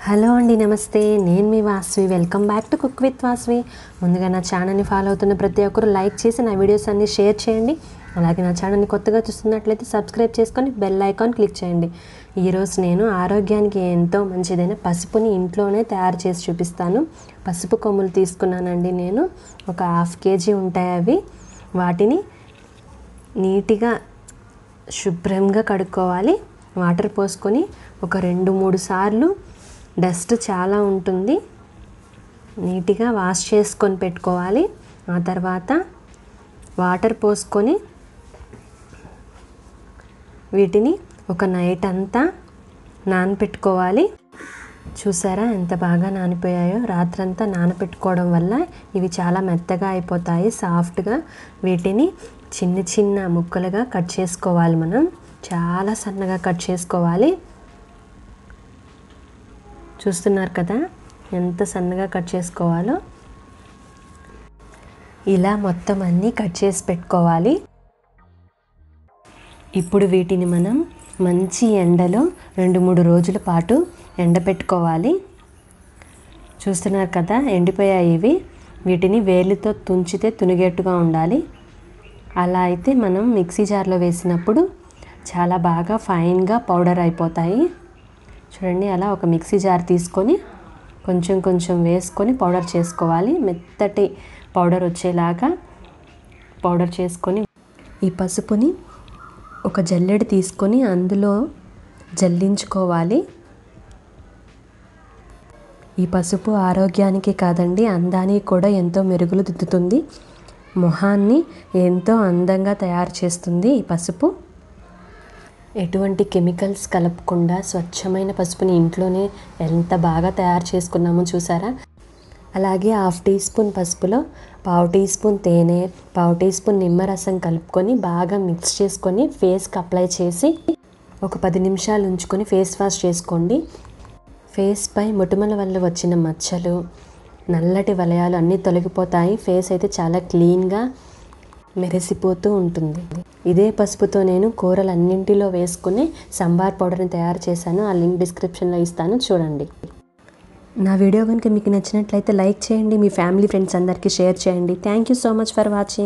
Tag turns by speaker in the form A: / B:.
A: hello అండి నమస్తే నేను మీ Vasvi welcome back to cook with Vasvi ముందుగా నా ఛానల్ని ఫాలో అవుతున్న ప్రతి ఒక్కరు లైక్ చేసి నా వీడియోస్ అన్ని షేర్ చేయండి అలాగే నా ఛానల్ని కొత్తగా చూస్తున్నట్లయితే సబ్స్క్రైబ్ చేసుకొని బెల్ ఐకాన్ క్లిక్ చేయండి ఈరోజు నేను ఆరోగ్యానికి ఎంతో మంచిదైన పసుపుని ఇంట్లోనే తయారు చేసి చూపిస్తాను పసుపు కొమ్ములు తీసుకున్నానండి నేను ఒక హాఫ్ కేజీ ఉంటాయి అవి వాటిని నీట్గా శుభ్రంగా కడుక్కోవాలి వాటర్ పోసుకొని ఒక రెండు మూడు సార్లు డస్ట్ చాలా ఉంటుంది నీట్గా వాష్ చేసుకొని పెట్టుకోవాలి ఆ తర్వాత వాటర్ పోసుకొని వీటిని ఒక నైట్ అంతా నానపెట్టుకోవాలి చూసారా ఎంత బాగా నానిపోయాయో రాత్రంతా నానపెట్టుకోవడం వల్ల ఇవి చాలా మెత్తగా అయిపోతాయి సాఫ్ట్గా వీటిని చిన్న చిన్న ముక్కలుగా కట్ చేసుకోవాలి మనం చాలా సన్నగా కట్ చేసుకోవాలి చూస్తున్నారు కదా ఎంత సన్నగా కట్ చేసుకోవాలో ఇలా మొత్తం అన్నీ కట్ చేసి పెట్టుకోవాలి ఇప్పుడు వీటిని మనం మంచి ఎండలో రెండు మూడు రోజుల పాటు ఎండబెట్టుకోవాలి చూస్తున్నారు కదా ఎండిపోయాయి ఇవి వీటిని వేలితో తుంచితే తునిగేట్టుగా ఉండాలి అలా అయితే మనం మిక్సీ జార్లో వేసినప్పుడు చాలా బాగా ఫైన్గా పౌడర్ అయిపోతాయి చూడండి అలా ఒక మిక్సీ జార్ తీసుకొని కొంచెం కొంచెం వేసుకొని పౌడర్ చేసుకోవాలి మెత్తటి పౌడర్ వచ్చేలాగా పౌడర్ చేసుకొని ఈ పసుపుని ఒక జల్లెడ తీసుకొని అందులో జల్లించుకోవాలి ఈ పసుపు ఆరోగ్యానికి కాదండి అందానికి కూడా ఎంతో మెరుగులు దిద్దుతుంది మొహాన్ని ఎంతో అందంగా తయారు చేస్తుంది ఈ పసుపు ఎటువంటి కెమికల్స్ కలపకుండా స్వచ్ఛమైన పసుపుని ఇంట్లోనే ఎంత బాగా తయారు చేసుకున్నామో చూసారా అలాగే హాఫ్ టీ స్పూన్ పసుపులో పావు టీ స్పూన్ తేనె పావు టీ స్పూన్ నిమ్మరసం కలుపుకొని బాగా మిక్స్ చేసుకొని ఫేస్కి అప్లై చేసి ఒక పది నిమిషాలు ఉంచుకొని ఫేస్ వాష్ చేసుకోండి ఫేస్పై ముటుమల వల్ల వచ్చిన మచ్చలు నల్లటి వలయాలు అన్నీ తొలగిపోతాయి ఫేస్ అయితే చాలా క్లీన్గా మెరిసిపోతూ ఉంటుంది ఇదే పసుపుతో నేను కూరలు అన్నింటిలో వేసుకుని సంబార్ పౌడర్ని తయారు చేశాను ఆ లింక్ డిస్క్రిప్షన్లో ఇస్తాను చూడండి నా వీడియో కనుక మీకు నచ్చినట్లయితే లైక్ చేయండి మీ ఫ్యామిలీ ఫ్రెండ్స్ అందరికీ షేర్ చేయండి thank you so much for watching